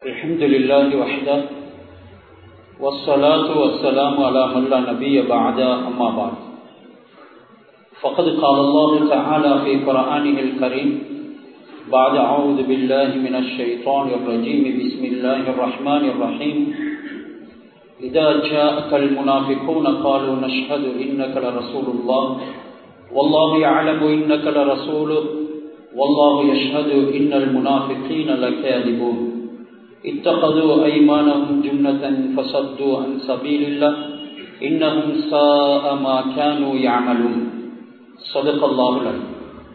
الحمد لله وحده والصلاة والسلام على من لا نبي بعد أما بعد فقد قال الله تعالى في قرآنه الكريم بعد أعوذ بالله من الشيطان الرجيم بسم الله الرحمن الرحيم إذا جاءك المنافقون قالوا نشهد إنك لرسول الله والله يعلم إنك لرسوله والله يشهد إن المنافقين لكاذبون اتخذوا أيمانهم جنة فصدوا عن سبيل الله إنهم ساء ما كانوا يعملون صدق الله العليم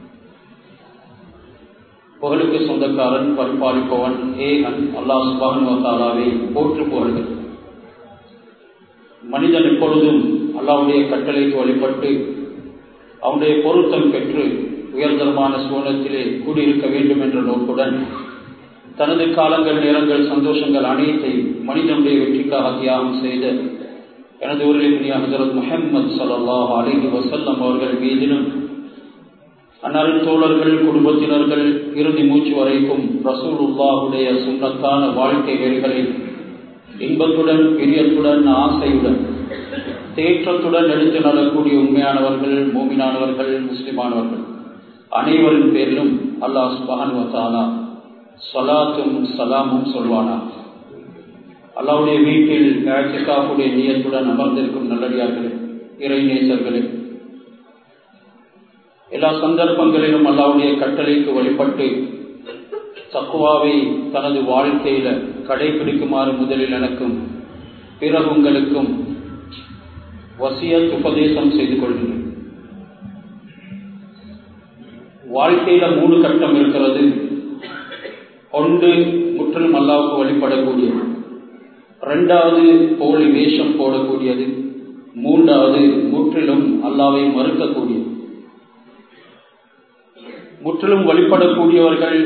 புகழுக்கு சொந்தக்காரன் பரிபாலிப்பவன் ஏகன் அல்லாஹ் சுபானுவத்தாலாவை போற்று புகழ்கள் மனிதன் எப்பொழுதும் அல்லாவுடைய கட்டளைக்கு வழிபட்டு அவனுடைய பொருத்தம் பெற்று உயர்தரமான சூழத்திலே கூடியிருக்க வேண்டும் என்ற நோக்குடன் தனது காலங்கள் நேரங்கள் சந்தோஷங்கள் அனைத்தையும் மனிதனுடைய வெற்றிக்காக தியாகம் செய்த எனது ஊரில் ஹசரத் முஹம்மது சல்லாஹ் அலிஹி வசல்லம் அவர்கள் மீதிலும் அன்னாரின் தோழர்கள் குடும்பத்தினர்கள் இறுதி மூச்சு வரைக்கும் ரசூல் உல்லாஹுடைய சுண்ணத்தான வாழ்க்கை நெறிகளில் இன்பத்துடன் பிரியத்துடன் ஆசையுடன் தேற்றத்துடன் எடுத்து நடக்கூடிய உண்மையானவர்கள் மூமினானவர்கள் முஸ்லிமானவர்கள் அனைவரின் பேரிலும் அல்லாஹ் சுபான் வத்தாலா சலாத்தும் சலாமும் சொல்வானா அல்லாவுடைய வீட்டில் ஆட்சிக்காவுடைய நியத்துடன் அமர்ந்திருக்கும் நல்லடியார்களே இறை நேசர்களே எல்லா சந்தர்ப்பங்களிலும் அல்லாவுடைய கட்டளைக்கு வழிபட்டு தக்குவாவை தனது வாழ்க்கையில கடைபிடிக்குமாறு முதலில் எனக்கும் பிறகு உங்களுக்கும் வசியத் உபதேசம் செய்து கொள்கிறேன் வாழ்க்கையில மூணு கட்டம் இருக்கிறது ஒன்று முற்றிலும் அல்லாவுக்கு வழிபடக்கூடியது ரெண்டாவது போலி வேஷம் போடக்கூடியது மூன்றாவது முற்றிலும் அல்லாவை மறுக்கக்கூடியது முற்றிலும் வழிபடக்கூடியவர்கள்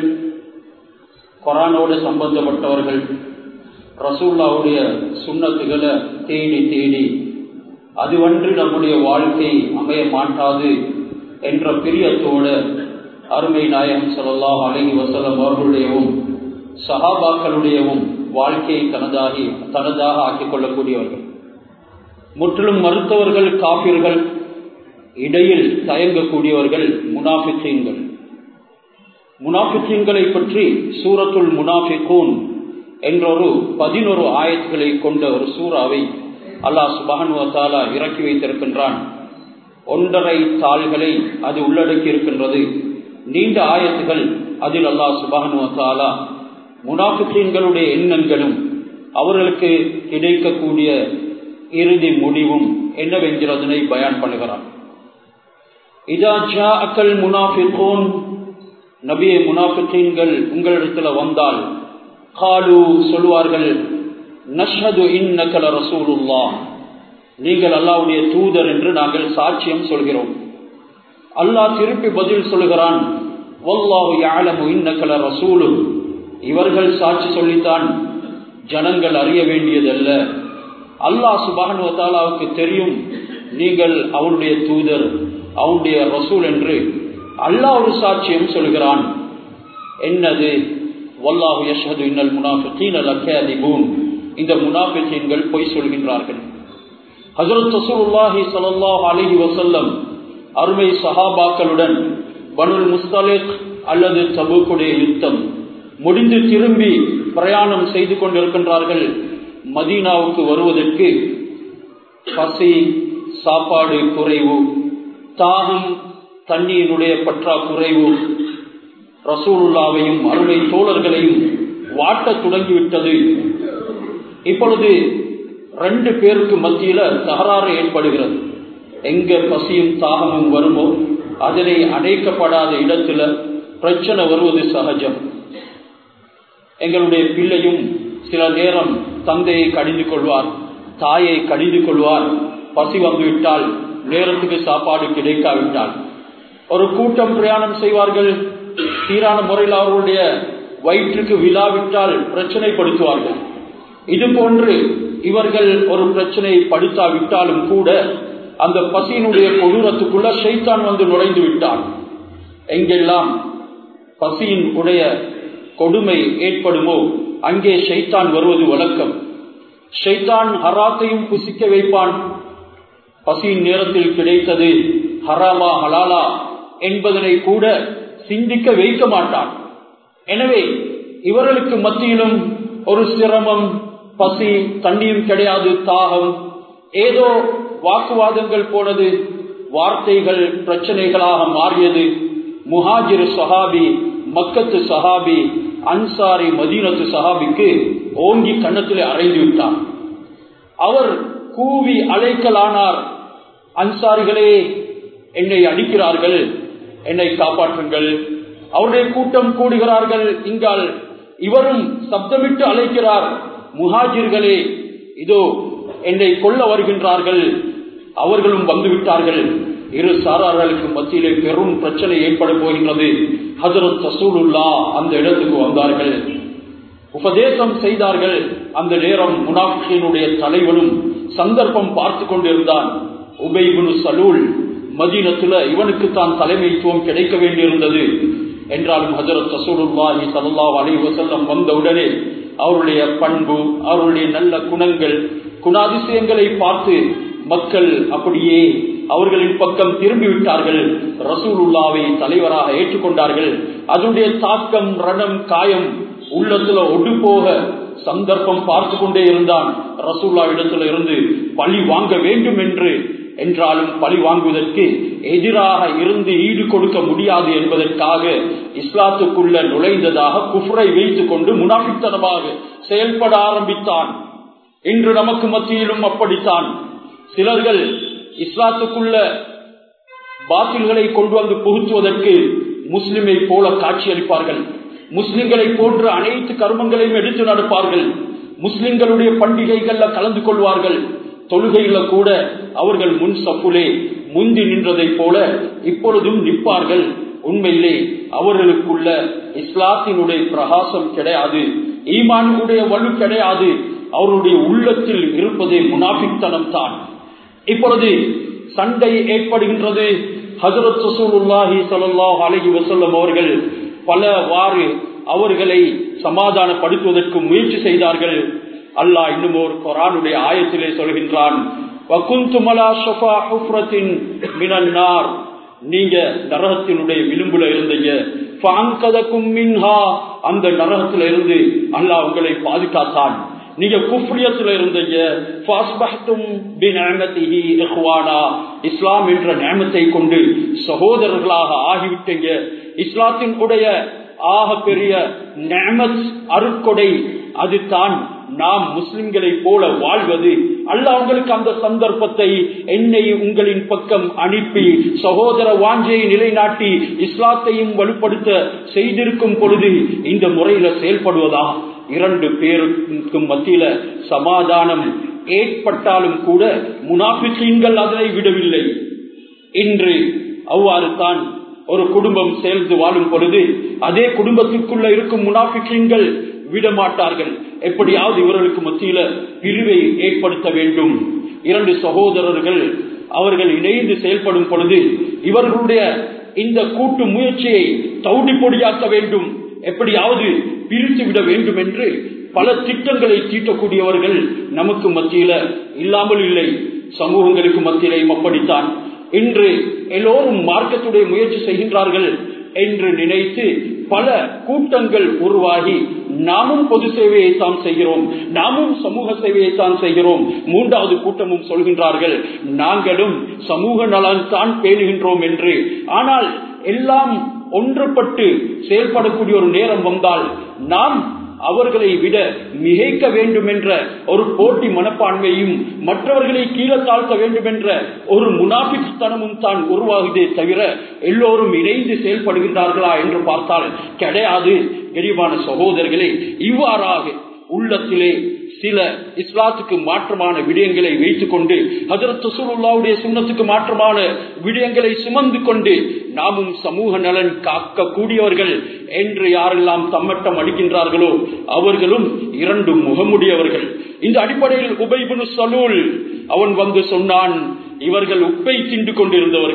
கொரானோடு சம்பந்தப்பட்டவர்கள் ரசூல்லாவுடைய சுண்ணத்துகளை தேடி தேடி அதுவன்று நம்முடைய வாழ்க்கை அமைய மாட்டாது என்ற பிரியத்தோடு அருமை நாயகம் சொல்லலாம் அழகி வசலம் அவர்களுடையவும் சஹாபாக்களுடையவும் வாழ்க்கையை தனதாகி தனதாக ஆக்கிக் கொள்ளக்கூடியவர்கள் முற்றிலும் மறுத்தவர்கள் காப்பீர்கள் இடையில் தயங்கக்கூடியவர்கள் முனாஃபித்தீன்கள் முனாஃபித்தீன்களை பற்றி சூரத்துல் முனாஃபிகூன் என்றொரு பதினொரு ஆயத்துகளை கொண்ட ஒரு சூறாவை அல்லாஹ் சுபஹானுவத்தாலா இறக்கி வைத்திருக்கின்றான் ஒன்றரை தாள்களை அது உள்ளடக்கி இருக்கின்றது நீண்ட ஆயத்துகள் அதில் அல்லாஹ் சுபஹானுவத்தாலா முனாஃபித்தீன்களுடைய எண்ணங்களும் அவர்களுக்கு கிடைக்கக்கூடிய இறுதி முடிவும் என்னவென்கிறதனை பயான் பண்ணுகிறான் இதா ஜா அக்கல் முனாஃபிகோன் நபிய முனாஃபித்தீன்கள் உங்களிடத்துல வந்தால் காலு சொல்வார்கள் நஷ்ஹது இன்னக்கல ரசூலுல்லா நீங்கள் அல்லாவுடைய தூதர் என்று நாங்கள் சாட்சியம் சொல்கிறோம் அல்லாஹ் திருப்பி பதில் சொல்கிறான் வல்லாஹு யாழமு இன்னக்கல ரசூலு இவர்கள் சாட்சி சொல்லித்தான் ஜனங்கள் அறிய வேண்டியதல்ல அல்லாஹ் சுபானுவத்தாலாவுக்கு தெரியும் நீங்கள் அவனுடைய தூதர் அவனுடைய ரசூல் என்று அல்லாஹ் ஒரு சாட்சியம் சொல்கிறான் என்னது வல்லாஹு யஷது இன்னல் முனாஃபிகீன் லக்கதிபூன் இந்த முனாஃபிகீன்கள் பொய் சொல்கின்றார்கள் ஹஜரத் ரசூலுல்லாஹி ஸல்லல்லாஹு அலைஹி வஸல்லம் அருமை சஹாபாக்களுடன் பனுல் முஸ்தலிக் அல்லது தபூக்குடைய யுத்தம் முடிந்து திரும்பி பிரயாணம் செய்து கொண்டிருக்கின்றார்கள் மதீனாவுக்கு வருவதற்கு பசி சாப்பாடு குறைவு தாகம் தண்ணீருடைய பற்றாக்குறைவு ரசூலுல்லாவையும் அருமை தோழர்களையும் வாட்டத் தொடங்கிவிட்டது இப்பொழுது ரெண்டு பேருக்கு மத்தியில தகராறு ஏற்படுகிறது எங்க பசியும் தாகமும் வருமோ அதனை அடைக்கப்படாத இடத்துல பிரச்சனை வருவது சகஜம் எங்களுடைய பிள்ளையும் சில நேரம் தந்தையை கடிந்து கொள்வார் தாயை கடிந்து கொள்வார் பசி வந்துவிட்டால் நேரத்துக்கு சாப்பாடு கிடைக்காவிட்டால் ஒரு கூட்டம் பிரயாணம் செய்வார்கள் சீரான முறையில் அவர்களுடைய வயிற்றுக்கு விழாவிட்டால் பிரச்சனைப்படுத்துவார்கள் இது போன்று இவர்கள் ஒரு பிரச்சனை படுத்தாவிட்டாலும் கூட அந்த பசியினுடைய கொடூரத்துக்குள்ள ஷைத்தான் வந்து நுழைந்து விட்டான் எங்கெல்லாம் பசியின் உடைய கொடுமை ஏற்படுமோ அங்கே ஷைத்தான் வருவது வழக்கம் ஷைத்தான் ஹராத்தையும் புசிக்க வைப்பான் பசியின் நேரத்தில் கிடைத்தது ஹராமா ஹலாலா என்பதனை கூட சிந்திக்க வைக்க மாட்டான் எனவே இவர்களுக்கு மத்தியிலும் ஒரு சிரமம் பசி தண்ணியும் கிடையாது தாகம் ஏதோ வாக்குவாதங்கள் போனது வார்த்தைகள் பிரச்சனைகளாக மாறியது முஹாஜிர் சஹாபி மக்கத்து சஹாபி அன்சாரி மதீனத்து சஹாபிக்கு ஓங்கி கன்னத்திலே அறைந்து விட்டார் அவர் கூவி அழைக்கலானார் அன்சாரிகளே என்னை அடிக்கிறார்கள் என்னை காப்பாற்றுங்கள் அவருடைய கூட்டம் கூடுகிறார்கள் இங்கால் இவரும் சப்தமிட்டு அழைக்கிறார் முஹாஜிர்களே இதோ என்னை கொல்ல வருகின்றார்கள் அவர்களும் வந்துவிட்டார்கள் இரு சாரார்களுக்கு மத்தியிலே பெரும் பிரச்சனை ஏற்பட போகின்றது ஹசரத் ரசூலுல்லா அந்த இடத்துக்கு வந்தார்கள் உபதேசம் செய்தார்கள் அந்த நேரம் முனாஃபினுடைய தலைவனும் சந்தர்ப்பம் பார்த்து கொண்டிருந்தான் உபைபுனு சலூல் மதீனத்துல இவனுக்கு தான் தலைமைத்துவம் கிடைக்க வேண்டியிருந்தது என்றாலும் ஹசரத் ரசூலுல்லாஹி சல்லாஹ் அலி வசல்லம் வந்தவுடனே அவருடைய பண்பு அவருடைய நல்ல குணங்கள் குணாதிசயங்களை பார்த்து மக்கள் அப்படியே அவர்களின் பக்கம் திரும்பி விட்டார்கள் ரசூலுல்லாவை தலைவராக ஏற்றுக்கொண்டார்கள் அதனுடைய தாக்கம் ரணம் காயம் உள்ளத்துல ஒடு போக சந்தர்ப்பம் பார்த்து கொண்டே இருந்தான் ரசூல்லா இடத்துல இருந்து பழி வாங்க வேண்டும் என்று என்றாலும் பழி வாங்குவதற்கு எதிராக இருந்து ஈடு கொடுக்க முடியாது என்பதற்காக இஸ்லாத்துக்குள்ள நுழைந்ததாக குஃப்ரை வைத்துக் கொண்டு முனாபித்தனமாக செயல்பட ஆரம்பித்தான் இன்று நமக்கு மத்தியிலும் அப்படித்தான் சிலர்கள் இஸ்லாத்துக்குள்ள பாத்தில்களை கொண்டு வந்து புகுத்துவதற்கு முஸ்லிமை போல காட்சியளிப்பார்கள் முஸ்லிம்களை போன்ற அனைத்து கர்மங்களையும் எடுத்து நடப்பார்கள் முஸ்லிம்களுடைய பண்டிகைகள்ல கலந்து கொள்வார்கள் தொழுகையில கூட அவர்கள் முன் சப்புலே முந்தி நின்றதை போல இப்பொழுதும் நிற்பார்கள் உண்மையிலே அவர்களுக்குள்ள இஸ்லாத்தினுடைய பிரகாசம் கிடையாது ஈமானுடைய வலு கிடையாது அவருடைய உள்ளத்தில் இருப்பதே முனாபித்தனம் தான் இப்பொழுது சண்டை ஏற்படுகின்றது ஹசரத் ரசூலுல்லாஹி ஸல்லல்லாஹு அலைஹி வஸல்லம் அவர்கள் பலவாறு அவர்களை சமாதானப்படுத்துவதற்கு முயற்சி செய்தார்கள் அல்லாஹ் இன்னும் ஒரு குரானுடைய ஆயத்திலே சொல்கின்றான் நீங்க நரகத்தினுடைய விளிம்புல இருந்தீங்க அந்த நரகத்துல இருந்து அல்லாஹ் உங்களை பாதுகாத்தான் நீங்க குஃப்ரியத்துல இருந்தீங்க இஸ்லாம் என்ற நேமத்தை கொண்டு சகோதரர்களாக ஆகிவிட்டீங்க இஸ்லாத்தின் உடைய ஆக பெரிய நேமத் அருட்கொடை அதுதான் நாம் முஸ்லிம்களை போல வாழ்வது அல்ல உங்களுக்கு அந்த சந்தர்ப்பத்தை என்னை உங்களின் பக்கம் அனுப்பி சகோதர வாஞ்சையை நிலைநாட்டி இஸ்லாத்தையும் வலுப்படுத்த செய்திருக்கும் பொழுது இந்த முறையில செயல்படுவதா இரண்டு பேருக்கும் மத்தியில சமாதானம் ஏற்பட்டாலும் கூட முனாபிசீன்கள் அதனை விடவில்லை இன்று அவ்வாறு தான் ஒரு குடும்பம் சேர்ந்து வாழும் பொழுது அதே குடும்பத்திற்குள்ள இருக்கும் முனாபிக்கீன்கள் விட மாட்டார்கள் எப்படியாவது இவர்களுக்கு மத்தியில பிரிவை ஏற்படுத்த வேண்டும் இரண்டு சகோதரர்கள் அவர்கள் இணைந்து செயல்படும் பொழுது இவர்களுடைய இந்த கூட்டு முயற்சியை தௌடி பொடியாக்க வேண்டும் எப்படியாவது பிரித்து விட வேண்டும் என்று பல திட்டங்களை தீட்டக்கூடியவர்கள் நமக்கு மத்தியில இல்லாமல் இல்லை சமூகங்களுக்கு மத்தியிலையும் அப்படித்தான் இன்று எல்லோரும் மார்க்கத்துடைய முயற்சி செய்கின்றார்கள் என்று நினைத்து பல கூட்டங்கள் உருவாகி நாமும் பொது சேவையை தான் செய்கிறோம் நாமும் சமூக சேவையை தான் செய்கிறோம் மூன்றாவது கூட்டமும் சொல்கின்றார்கள் நாங்களும் சமூக நலன் தான் பேணுகின்றோம் என்று ஆனால் எல்லாம் ஒன்றுபட்டு செயல்படக்கூடிய ஒரு நேரம் வந்தால் நாம் அவர்களை விட மிகைக்க வேண்டும் என்ற ஒரு போட்டி மனப்பான்மையும் மற்றவர்களை கீழே தாழ்த்த வேண்டும் என்ற ஒரு முனாபித்தனமும் தான் உருவாகுதே தவிர எல்லோரும் இணைந்து செயல்படுகின்றார்களா என்று பார்த்தால் கிடையாது கரிவான சகோதரர்களே இவ்வாறாக உள்ளத்திலே சில இஸ்லாத்துக்கு மாற்றமான விடயங்களை வைத்துக் கொண்டு ஹசரத் சுல்லாவுடைய சுண்ணத்துக்கு மாற்றமான விடயங்களை சுமந்து கொண்டு நாமும் சமூக நலன் காக்க கூடியவர்கள் என்று யாரெல்லாம் தம்மட்டம் அடிக்கின்றார்களோ அவர்களும் இரண்டு முகமுடையவர்கள் இந்த அடிப்படையில் உபைபுனு சலூல் அவன் வந்து சொன்னான் இவர்கள் உப்பை திண்டு கொண்டிருந்தவர்கள்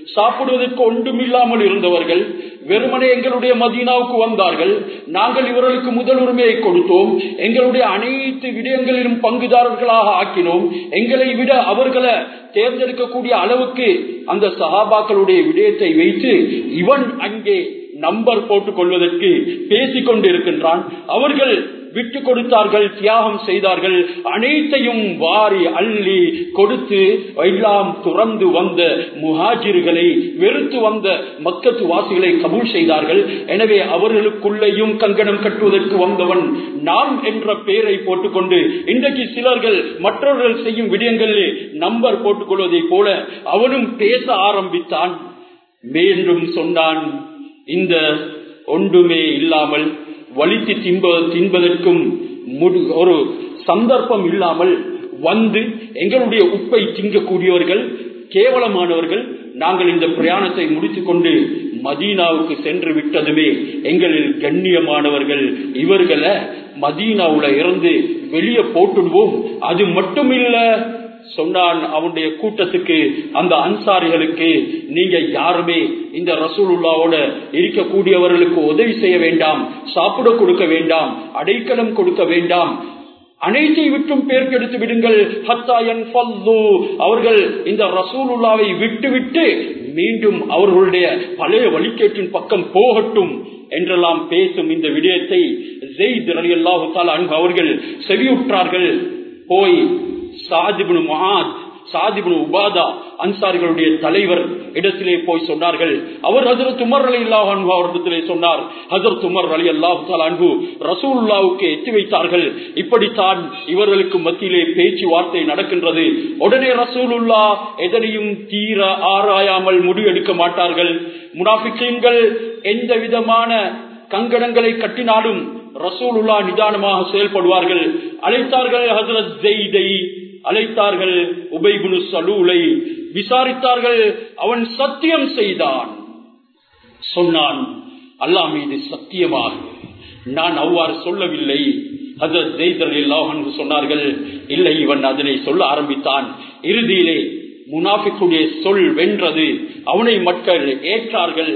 சாப்பிடுவதற்கு ஒன்றுமில்லாமல் இருந்தவர்கள் வெறுமனே எங்களுடைய மதீனாவுக்கு வந்தார்கள் நாங்கள் இவர்களுக்கு முதல் உரிமையை கொடுத்தோம் எங்களுடைய அனைத்து விடயங்களிலும் பங்குதாரர்களாக ஆக்கினோம் எங்களை விட அவர்களை தேர்ந்தெடுக்கக்கூடிய அளவுக்கு அந்த சகாபாக்களுடைய விடயத்தை வைத்து இவன் அங்கே நம்பர் போட்டுக் கொள்வதற்கு பேசிக் கொண்டிருக்கின்றான் அவர்கள் விட்டு கொடுத்தார்கள் தியாகம் செய்தார்கள் அனைத்தையும் வாரி அள்ளி கொடுத்து எல்லாம் துறந்து வந்த முஹாஜிர்களை வெறுத்து வந்த மக்கத்து வாசிகளை கபூல் செய்தார்கள் எனவே அவர்களுக்குள்ளேயும் கங்கணம் கட்டுவதற்கு வந்தவன் நாம் என்ற பெயரை போட்டுக்கொண்டு இன்றைக்கு சிலர்கள் மற்றவர்கள் செய்யும் விடயங்களிலே நம்பர் போட்டுக் கொள்வதை போல அவனும் பேச ஆரம்பித்தான் மீண்டும் சொன்னான் இந்த ஒன்றுமே இல்லாமல் வலித்து தின்ப தின்பதற்கும் ஒரு சந்தர்ப்பம் இல்லாமல் வந்து எங்களுடைய உப்பை திங்கக்கூடியவர்கள் கேவலமானவர்கள் நாங்கள் இந்த பிரயாணத்தை முடித்துக் கொண்டு மதீனாவுக்கு சென்று விட்டதுமே எங்களில் கண்ணியமானவர்கள் இவர்களை மதீனாவுல இருந்து வெளியே போட்டுடுவோம் அது மட்டுமில்ல சொன்னான் அவனுடைய கூட்டத்துக்கு அந்த அன்சாரிகளுக்கு நீங்க யாருமே இந்த ரசூலுல்லாவோட இருக்கக்கூடியவர்களுக்கு உதவி செய்ய வேண்டாம் சாப்பிட கொடுக்க வேண்டாம் அடைக்கலம் கொடுக்க வேண்டாம் அனைத்தை விட்டும் பேர் கெடுத்து விடுங்கள் அவர்கள் இந்த ரசூலுல்லாவை விட்டு விட்டு மீண்டும் அவர்களுடைய பழைய வழிகேட்டின் பக்கம் போகட்டும் என்றெல்லாம் பேசும் இந்த விடயத்தை ஜெயித் அலி அல்லாஹு அவர்கள் செவியுற்றார்கள் போய் சாதிபுனு மகாத் சாதிபுனு உபாதா அன்சாரிகளுடைய தலைவர் இடத்திலே போய் சொன்னார்கள் அவர் ஹசரத் உமர் அலி அல்லாஹ் அன்பு அவரிடத்திலே சொன்னார் ஹசரத் உமர் அலி அல்லாஹு அன்பு ரசூல்லாவுக்கு எத்தி வைத்தார்கள் இப்படித்தான் இவர்களுக்கு மத்தியிலே பேச்சுவார்த்தை நடக்கின்றது உடனே ரசூலுல்லா எதனையும் தீர ஆராயாமல் முடிவெடுக்க மாட்டார்கள் முனாபிக்கீன்கள் எந்த விதமான கங்கணங்களை கட்டினாலும் ரசூலுல்லா நிதானமாக செயல்படுவார்கள் அழைத்தார்கள் ஹசரத் ஜெய்தை அழைத்தார்கள் உபைகுனு சலூலை விசாரித்தார்கள் அவன் சத்தியம் செய்தான் சொன்னான் அல்லா மீது சத்தியமாக நான் அவ்வாறு சொல்லவில்லை ஹசரத் ஜெய்தர் என்று சொன்னார்கள் இல்லை இவன் அதனை சொல்ல ஆரம்பித்தான் இறுதியிலே முனாஃபிக்குடைய சொல் வென்றது அவனை மக்கள் ஏற்றார்கள்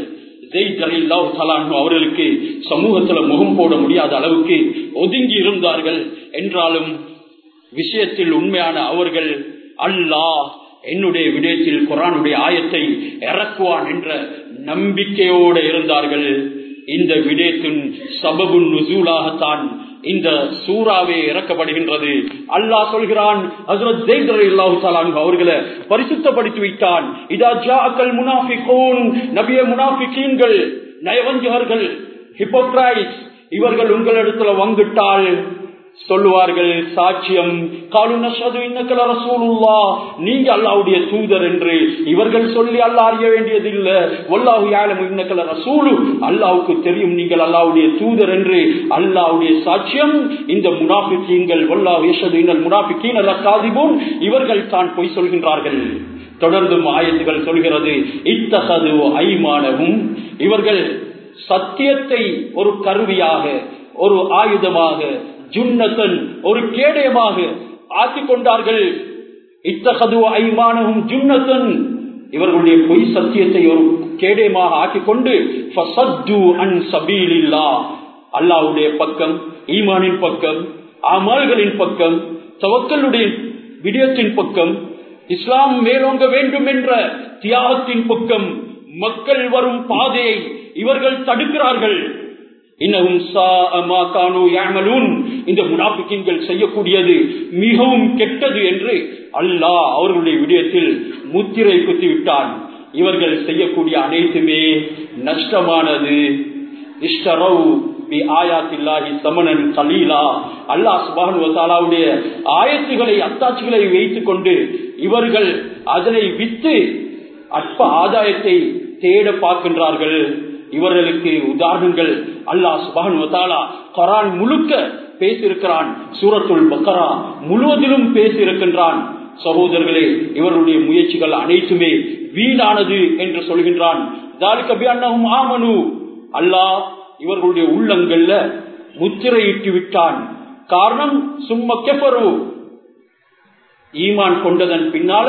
அவர்களுக்கு சமூகத்துல முகம் போட முடியாத அளவுக்கு ஒதுங்கி இருந்தார்கள் என்றாலும் விஷயத்தில் உண்மையான அவர்கள் அல்லாஹ் என்னுடைய விடயத்தில் குரானுடைய ஆயத்தை இறக்குவான் என்ற நம்பிக்கையோடு இருந்தார்கள் இந்த விடயத்தின் சபபு நுசூலாகத்தான் இந்த சூறாவே இறக்கப்படுகின்றது அல்லாஹ் சொல்கிறான் அவர்களை பரிசுத்தப்படுத்தி விட்டான் இதா ஜாக்கள் முனாஃபிகோன் நபிய முனாஃபிகீன்கள் நயவஞ்சகர்கள் ஹிப்போக்ரைஸ் இவர்கள் உங்களிடத்துல வந்துட்டால் சொல்லுவார்கள் சாட்சியம் நீங்க அல்லாவுடைய தூதர் என்று இவர்கள் சொல்லி அல்லா அறிய வேண்டியதில்லை ஒல்லாஹு யாழம் இன்னக்கல ரசூலு அல்லாவுக்கு தெரியும் நீங்கள் அல்லாவுடைய தூதர் என்று அல்லாவுடைய சாட்சியம் இந்த முனாபிக்கீன்கள் ஒல்லாஹு யஷது இன்னல் முனாபிக்கீன் அல்ல காதிபோன் இவர்கள் தான் பொய் சொல்கின்றார்கள் தொடர்ந்தும் ஆயத்துகள் சொல்கிறது இத்தகது ஐமானவும் இவர்கள் சத்தியத்தை ஒரு கருவியாக ஒரு ஆயுதமாக ஜுன்னத்தன் ஒரு கேடயமாக ஆக்கிக் கொண்டார்கள் இத்தகது ஐமானவும் ஜுன்னத்தன் இவர்களுடைய பொய் சத்தியத்தை ஒரு கேடயமாக ஆக்கிக் கொண்டு அல்லாவுடைய பக்கம் ஈமானின் பக்கம் அமல்களின் பக்கம் தவக்கலுடைய விடயத்தின் பக்கம் இஸ்லாம் மேலோங்க வேண்டும் என்ற தியாகத்தின் பக்கம் மக்கள் வரும் பாதையை இவர்கள் தடுக்கிறார்கள் இந்த முனாபிக்கீன்கள் செய்யக்கூடியது மிகவும் கெட்டது என்று அல்லாஹ் அவர்களுடைய விடயத்தில் முத்திரை குத்தி விட்டான் இவர்கள் செய்யக்கூடிய அனைத்துமே நஷ்டமானது ஆயத்துகளை அத்தாட்சிகளை வைத்துக் கொண்டு இவர்கள் அதனை வித்து அற்ப ஆதாயத்தை தேட பார்க்கின்றார்கள் இவர்களுக்கு உதாரணங்கள் அல்லாஹ் சுபான் கரான் முழுக்க பேசியிருக்கிறான் சூரத்துல் பக்கரா முழுவதிலும் பேசியிருக்கின்றான் சகோதரர்களே இவருடைய முயற்சிகள் அனைத்துமே வீணானது என்று சொல்கின்றான் ஆமனு அல்லாஹ் இவர்களுடைய உள்ளங்கள்ல முத்திரையிட்டு விட்டான் காரணம் சும்ம கெப்பரு ஈமான் கொண்டதன் பின்னால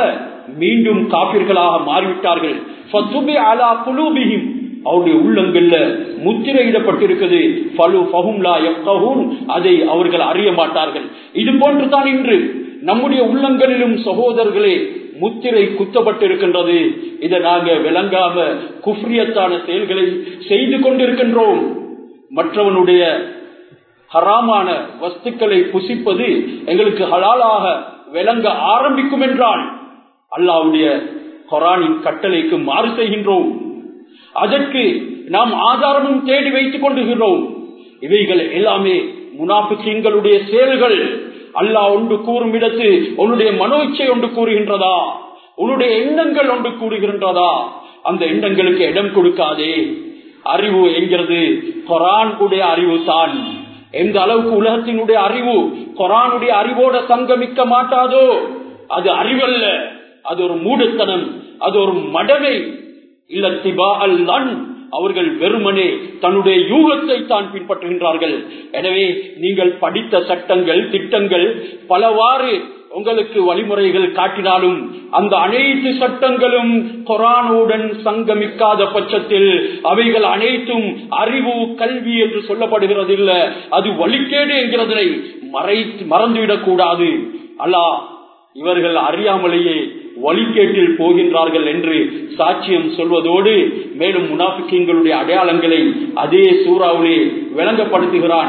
மீண்டும் காபிர்களாக மாறிவிட்டார்கள் ஃபத்துபி அலா குலூபிஹிம் அவருடைய உள்ளங்கள்ல முத்திரையிடப்பட்டிருக்கிறது பலு பகும்லா எஃப்கஹூன் அதை அவர்கள் அறிய மாட்டார்கள் இது போன்றுதான் இன்று நம்முடைய உள்ளங்களிலும் சகோதரர்களே முத்திரை குத்தப்பட்டிருக்கின்றது இதை நாங்க விளங்காம குஃப்ரியத்தான செயல்களை செய்து கொண்டிருக்கின்றோம் மற்றவனுடைய ஹராமான வஸ்துக்களை புசிப்பது எங்களுக்கு ஹலாலாக விளங்க ஆரம்பிக்கும் என்றால் அல்லாவுடைய கொரானின் கட்டளைக்கு மாறு செய்கின்றோம் அதற்கு நாம் ஆதாரமும் தேடி வைத்துக் கொண்டுகிறோம் இவைகள் எல்லாமே முனாபிக்கங்களுடைய செயல்கள் அல்லாஹ் ஒன்று கூறும் இடத்து உன்னுடைய மனோச்சை ஒன்று கூறுகின்றதா உன்னுடைய எண்ணங்கள் ஒன்று கூறுகின்றதா அந்த எண்ணங்களுக்கு இடம் கொடுக்காதே அறிவு என்கிறது கொரான் உடைய அறிவு தான் எந்த அளவுக்கு உலகத்தினுடைய அறிவு கொரானுடைய அறிவோட சங்கமிக்க மாட்டாதோ அது அறிவல்ல அது ஒரு மூடத்தனம் அது ஒரு மடமை இல்லத்திபா அல்லன் அவர்கள் வெறுமனே தன்னுடைய யூகத்தை தான் பின்பற்றுகின்றார்கள் எனவே நீங்கள் படித்த சட்டங்கள் திட்டங்கள் பலவாறு உங்களுக்கு வழிமுறைகள் காட்டினாலும் அந்த அனைத்து சட்டங்களும் கொரானுடன் சங்கமிக்காத பட்சத்தில் அவைகள் அனைத்தும் அறிவு கல்வி என்று சொல்லப்படுகிறது இல்ல அது வழிகேடு என்கிறதை மறை மறந்துவிடக் கூடாது அல்லா இவர்கள் அறியாமலேயே வழிகேட்டில் போகின்றார்கள் என்று சாட்சியம் சொல்வதோடு மேலும் முனாபிக்கங்களுடைய அடையாளங்களை அதே சூறாவிலே விளங்கப்படுத்துகிறான்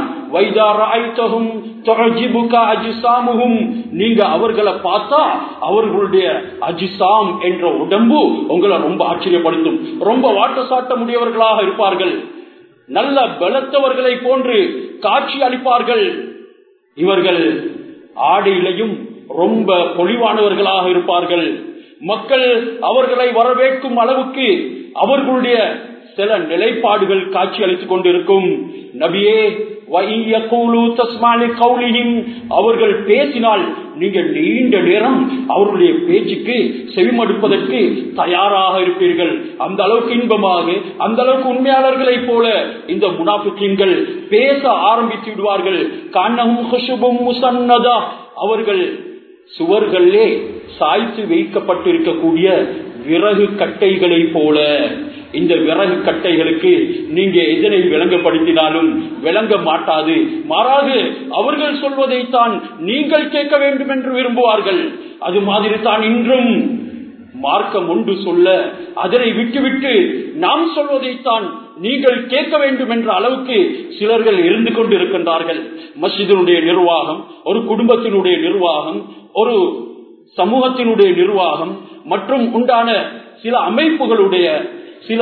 நீங்க அவர்களை பார்த்தா அவர்களுடைய அஜிசாம் என்ற உடம்பு உங்களை ரொம்ப ஆச்சரியப்படுத்தும் ரொம்ப வாட்ட சாட்ட முடியவர்களாக இருப்பார்கள் நல்ல பலத்தவர்களை போன்று காட்சி அளிப்பார்கள் இவர்கள் ஆடையிலையும் ரொம்ப பொலிவானவர்களாக இருப்பார்கள் மக்கள் அவர்களை வரவேற்கும் அளவுக்கு அவர்களுடைய சில நிலைப்பாடுகள் காட்சி அளித்துக் கொண்டிருக்கும் நபியே அவர்கள் பேசினால் நீங்க நீண்ட நேரம் அவர்களுடைய பேச்சுக்கு செவிமடுப்பதற்கு தயாராக இருப்பீர்கள் அந்த அளவுக்கு இன்பமாக அந்த அளவுக்கு உண்மையாளர்களைப் போல இந்த முனாபிக்கீன்கள் பேச ஆரம்பித்து விடுவார்கள் கண்ணமும் ஹுஷுபும் முசன்னதா அவர்கள் சுவர்களே சாய்த்து வைக்கப்பட்டிருக்கக்கூடிய விறகு கட்டைகளை போல இந்த விறகு கட்டைகளுக்கு நீங்க எதனை விளங்கப்படுத்தினாலும் விளங்க மாட்டாது மாறாக அவர்கள் சொல்வதைத்தான் நீங்கள் கேட்க வேண்டும் என்று விரும்புவார்கள் அது மாதிரி தான் இன்றும் மார்க்கம் ஒன்று சொல்ல அதனை விட்டுவிட்டு நாம் சொல்வதைத்தான் நீங்கள் கேட்க வேண்டும் என்ற அளவுக்கு சிலர்கள் இருந்து கொண்டு இருக்கின்றார்கள் மஸ்ஜிதினுடைய நிர்வாகம் ஒரு குடும்பத்தினுடைய நிர்வாகம் ஒரு சமூகத்தினுடைய நிர்வாகம் மற்றும் உண்டான சில அமைப்புகளுடைய சில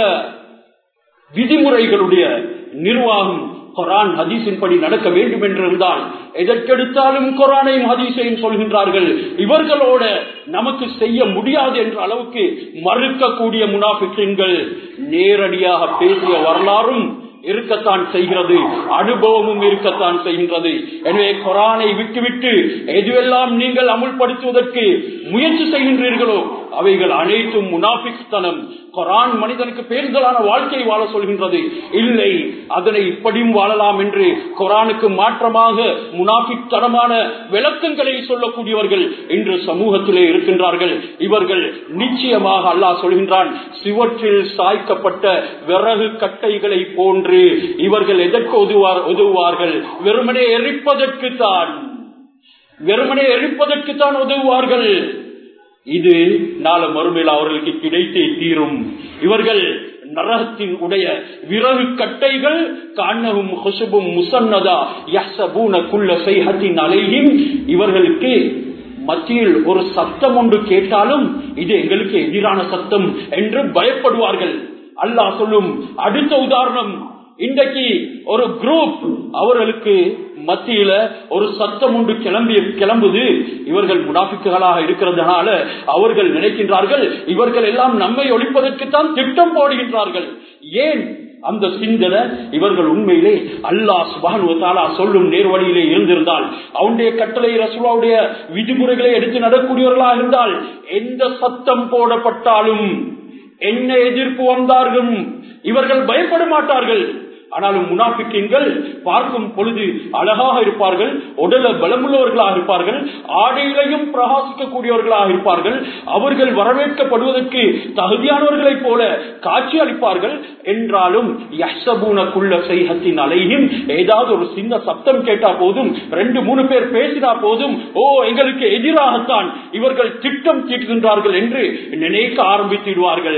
விதிமுறைகளுடைய நிர்வாகம் கொரான் ஹதீஸின் படி நடக்க வேண்டும் என்றிருந்தால் எதற்கெடுத்தாலும் கொரானையும் ஹதீஸையும் சொல்கின்றார்கள் இவர்களோட நமக்கு செய்ய முடியாது என்ற அளவுக்கு மறுக்கக்கூடிய முனாபிக்கீன்கள் நேரடியாக பேசிய வரலாறும் இருக்கத்தான் செய்கிறது அனுபவமும் இருக்கத்தான் செய்கின்றது எனவே கொரானை விட்டுவிட்டு எதுவெல்லாம் நீங்கள் அமுல்படுத்துவதற்கு முயற்சி செய்கின்றீர்களோ அவைகள் அனைத்தும் முனாபிக்தனம் கொரான் மனிதனுக்கு பேருதலான வாழ்க்கை வாழ சொல்கின்றது இல்லை அதனை இப்படியும் வாழலாம் என்று கொரானுக்கு மாற்றமாக முனாபித்தனமான விளக்கங்களை சொல்லக்கூடியவர்கள் இன்று சமூகத்திலே இருக்கின்றார்கள் இவர்கள் நிச்சயமாக அல்லாஹ் சொல்கின்றான் சிவற்றில் சாய்க்கப்பட்ட விறகு கட்டைகளை போன்று இவர்கள் எதற்கு உதவுவார் உதவுவார்கள் வெறுமனே எரிப்பதற்கு தான் வெறுமனே எரிப்பதற்கு தான் உதவுவார்கள் இது நாள மறுமையில் அவர்களுக்கு கிடைத்தே தீரும் இவர்கள் நரகத்தின் உடைய விறகு கட்டைகள் காணவும் ஹொசுபும் முசன்னதா யசபூன குள்ள செய்ஹத்தின் அலையும் இவர்களுக்கு மத்தியில் ஒரு சத்தம் ஒன்று கேட்டாலும் இது எங்களுக்கு எதிரான சத்தம் என்று பயப்படுவார்கள் அல்லாஹ் சொல்லும் அடுத்த உதாரணம் இன்றைக்கு ஒரு குரூப் அவர்களுக்கு மத்தியில ஒரு சத்தம் ஒன்று கிளம்பி கிளம்புது இவர்கள் முனாபிக்குகளாக இருக்கிறதுனால அவர்கள் நினைக்கின்றார்கள் இவர்கள் எல்லாம் நம்மை ஒழிப்பதற்குத்தான் திட்டம் போடுகின்றார்கள் ஏன் அந்த சிந்தனை இவர்கள் உண்மையிலே அல்லாஹ் சுபானுவத்தாலா சொல்லும் நேர்வழியிலே இருந்திருந்தால் அவனுடைய கட்டளை ரசுலாவுடைய விதிமுறைகளை எடுத்து நடக்கூடியவர்களாக இருந்தால் எந்த சத்தம் போடப்பட்டாலும் என்ன எதிர்ப்பு வந்தார்கள் இவர்கள் பயப்பட மாட்டார்கள் ஆனாலும் முனாபிக்கீன்கள் பார்க்கும் பொழுது அழகாக இருப்பார்கள் உடல பலமுள்ளவர்களாக இருப்பார்கள் ஆடையிலையும் பிரகாசிக்கக்கூடியவர்களாக இருப்பார்கள் அவர்கள் வரவேற்கப்படுவதற்கு தகுதியானவர்களைப் போல காட்சி அளிப்பார்கள் என்றாலும் யசபூனக்குள்ள செய்கத்தின் அலையும் ஏதாவது ஒரு சின்ன சப்தம் கேட்டா போதும் ரெண்டு மூணு பேர் பேசினா போதும் ஓ எங்களுக்கு எதிராகத்தான் இவர்கள் திட்டம் தீட்டுகின்றார்கள் என்று நினைக்க ஆரம்பித்திடுவார்கள்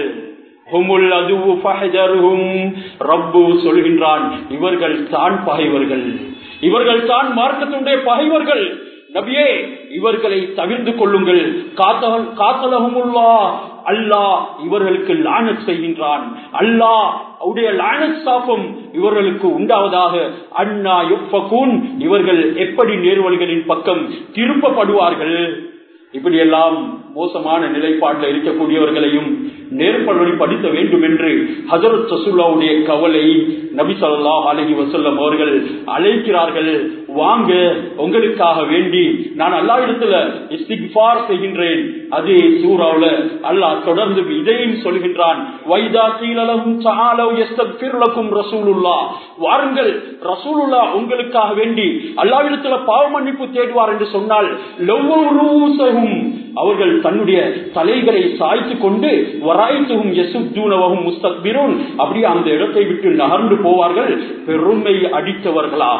ரப்பு சொல்கின்றான் இவர்கள் தான் பகைவர்கள் இவர்கள் தான் மார்க்கத்துடைய பகைவர்கள் நபியே இவர்களை தவிர்த்து கொள்ளுங்கள் காத்தலகமுல்லா அல்லாஹ் இவர்களுக்கு லானத் செய்கின்றான் அல்லாஹ் அவருடைய லானத் சாபம் இவர்களுக்கு உண்டாவதாக அண்ணா யுப்பகூன் இவர்கள் எப்படி நேர்வழிகளின் பக்கம் திருப்பப்படுவார்கள் இப்படியெல்லாம் மோசமான நிலைப்பாட்டில் இருக்கக்கூடியவர்களையும் நேர்பல்வழி படித்த வேண்டும் என்று ஹசரத் சசுல்லாவுடைய கவலை நபி சொல்லா அலஹி வசல்லம் அவர்கள் அழைக்கிறார்கள் வாங்க உங்களுக்காக வேண்டி நான் அல்லா இடத்துல இஸ்திக்பார் செய்கின்றேன் அதே சூறாவுல அல்லாஹ் தொடர்ந்து இதையும் சொல்கின்றான் வைதா கீழலகும் சஹாலவ் எஸ்தக்ஃபிர்லக்கும் ரசூலுல்லா வாருங்கள் ரசூலுல்லா உங்களுக்காக வேண்டி அல்லாவிடத்துல பாவ மன்னிப்பு தேடுவார் என்று சொன்னால் லவ்வூசகும் அவர்கள் தன்னுடைய தலைகளை சாய்த்து கொண்டு வராய்த்துகும் எசுத்தூனவகும் முஸ்தக்பிரும் அப்படியே அந்த இடத்தை விட்டு நகர்ந்து போவார்கள் பெருமை அடித்தவர்களாக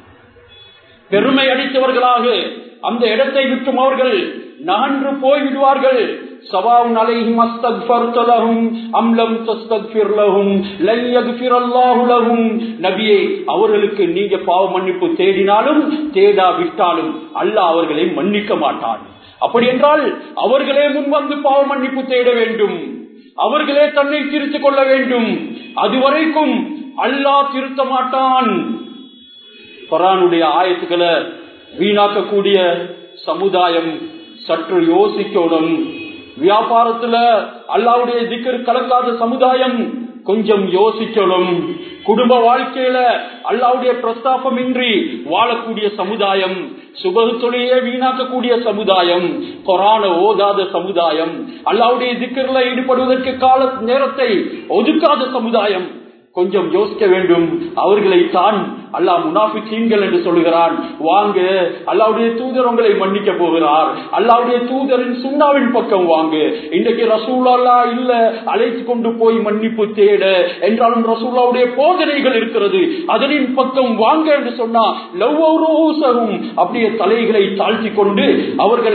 பெருமை அடித்தவர்களாக அந்த இடத்தை விட்டும் அவர்கள் நகன்று போய்விடுவார்கள் சவாவுன் அலைஹிம் அஸ்தக்ஃபர்த லஹும் அம் லம் தஸ்தக்ஃபிர் லஹும் லன் யக்ஃபிர் அல்லாஹு லஹும் நபியே அவர்களுக்கு நீங்க பாவ மன்னிப்பு தேடினாலும் தேடா விட்டாலும் அல்லாஹ் அவர்களை மன்னிக்க மாட்டான் அப்படி என்றால் அவர்களே முன்வந்து பாவ மன்னிப்பு தேட வேண்டும் அவர்களே தன்னை திருத்திக் கொள்ள வேண்டும் அதுவரைக்கும் அல்லாஹ் திருத்த மாட்டான் குரானுடைய ஆயத்துக்களை வீணாக்கக்கூடிய சமுதாயம் சற்று யோசிக்கணும் வியாபாரத்துல அல்லாவுடைய திக்கர் கலக்காத சமுதாயம் கொஞ்சம் யோசிக்கணும் குடும்ப வாழ்க்கையில அல்லாவுடைய பிரஸ்தாபம் இன்றி வாழக்கூடிய சமுதாயம் சுபகு தொழிலே வீணாக்கக்கூடிய சமுதாயம் கொரான ஓதாத சமுதாயம் அல்லாவுடைய திக்கர்ல ஈடுபடுவதற்கு கால நேரத்தை ஒதுக்காத சமுதாயம் கொஞ்சம் யோசிக்க வேண்டும் அவர்களை தான் அல்லாஹ் முனாஃபிக்கீன்கள் என்று சொல்லுகிறான் வாங்க அல்லாவுடைய தூதர் உங்களை மன்னிக்க போகிறார் அல்லாவுடைய தூதரின் சுண்ணாவின் பக்கம் வாங்க இன்றைக்கு ரசூலா இல்ல அழைத்து கொண்டு போய் மன்னிப்பு தேட என்றாலும் ரசூலாவுடைய போதனைகள் இருக்கிறது அதனின் பக்கம் வாங்க என்று சொன்னா லவ்வும் அப்படியே தலைகளை தாழ்த்தி கொண்டு அவர்கள்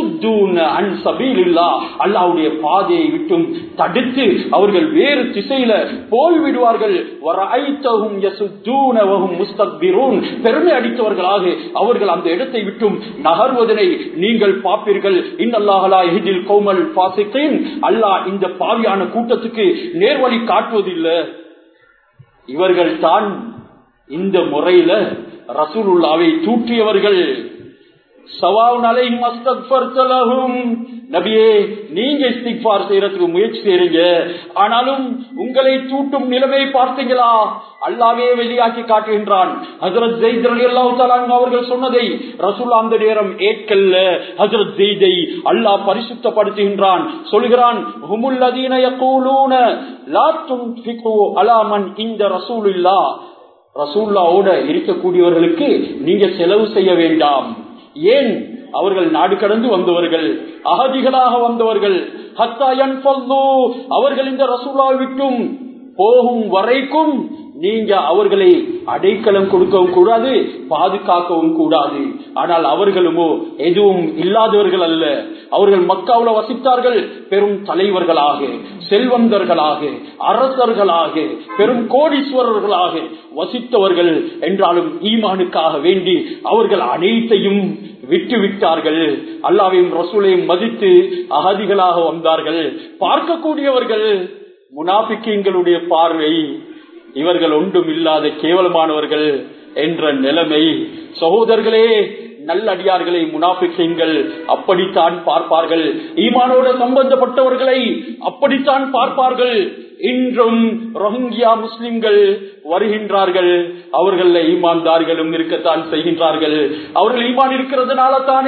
அல்லாவுடைய பாதையை விட்டும் தடுத்து அவர்கள் வேறு திசையில போய்விடுவார்கள் வர ஐத்தகும் யசுத்தூனவகும் முஸ்தக்பிரூன் பெருமை அடித்தவர்களாக அவர்கள் அந்த இடத்தை விட்டும் நகர்வதனை நீங்கள் பார்ப்பீர்கள் இன்னல்லாஹலா எஹிதில் கௌமல் பாசித்தேன் அல்லாஹ் இந்த பாவியான கூட்டத்துக்கு நேர்வழி காட்டுவதில்லை இவர்கள் தான் இந்த முறையில ரசூலுல்லாவை தூற்றியவர்கள் நபியே நீங்க இஸ்திக்பார் செய்யறதுக்கு முயற்சி செய்றீங்க ஆனாலும் உங்களை தூட்டும் நிலைமை பார்த்தீங்களா அல்லாவே வெளியாக்கி காட்டுகின்றான் ஹசரத் ஜெயித் அலி அல்லாஹு அவர்கள் சொன்னதை ரசூல் அந்த நேரம் ஏற்கல்ல ஹசரத் ஜெய்தை அல்லாஹ் பரிசுத்தப்படுத்துகின்றான் சொல்கிறான் அலாமன் இந்த ரசூல் இல்லா ரசூல்லாவோட இருக்கக்கூடியவர்களுக்கு நீங்க செலவு செய்ய வேண்டாம் ஏன் அவர்கள் நாடு கடந்து வந்தவர்கள் அகதிகளாக வந்தவர்கள் அவர்கள் இந்த ரசூலா விட்டும் போகும் வரைக்கும் நீங்க அவர்களை அடைக்கலம் கொடுக்கவும் கூடாது பாதுகாக்கவும் கூடாது ஆனால் அவர்களுமோ எதுவும் இல்லாதவர்கள் அல்ல அவர்கள் மக்காவுல வசித்தார்கள் பெரும் தலைவர்களாக செல்வந்தர்களாக அரசர்களாக பெரும் கோடீஸ்வரர்களாக வசித்தவர்கள் என்றாலும் ஈமானுக்காக வேண்டி அவர்கள் அனைத்தையும் விட்டு விட்டார்கள் அல்லாவையும் ரசூலையும் மதித்து அகதிகளாக வந்தார்கள் பார்க்கக்கூடியவர்கள் முனாபிக்கங்களுடைய பார்வை இவர்கள் ஒன்றும் இல்லாத கேவலமானவர்கள் என்ற நிலைமை சகோதரர்களே நல்லடியார்களை முனாபிக்கங்கள் அப்படித்தான் பார்ப்பார்கள் ஈமானோடு சம்பந்தப்பட்டவர்களை அப்படித்தான் பார்ப்பார்கள் இன்றும் ரோஹிங்கியா முஸ்லிம்கள் வருகின்றார்கள் அவர்கள் ஈமான்தார்களும் இருக்கத்தான் செய்கின்றார்கள் அவர்கள் ஈமான் இருக்கிறதுனால தானே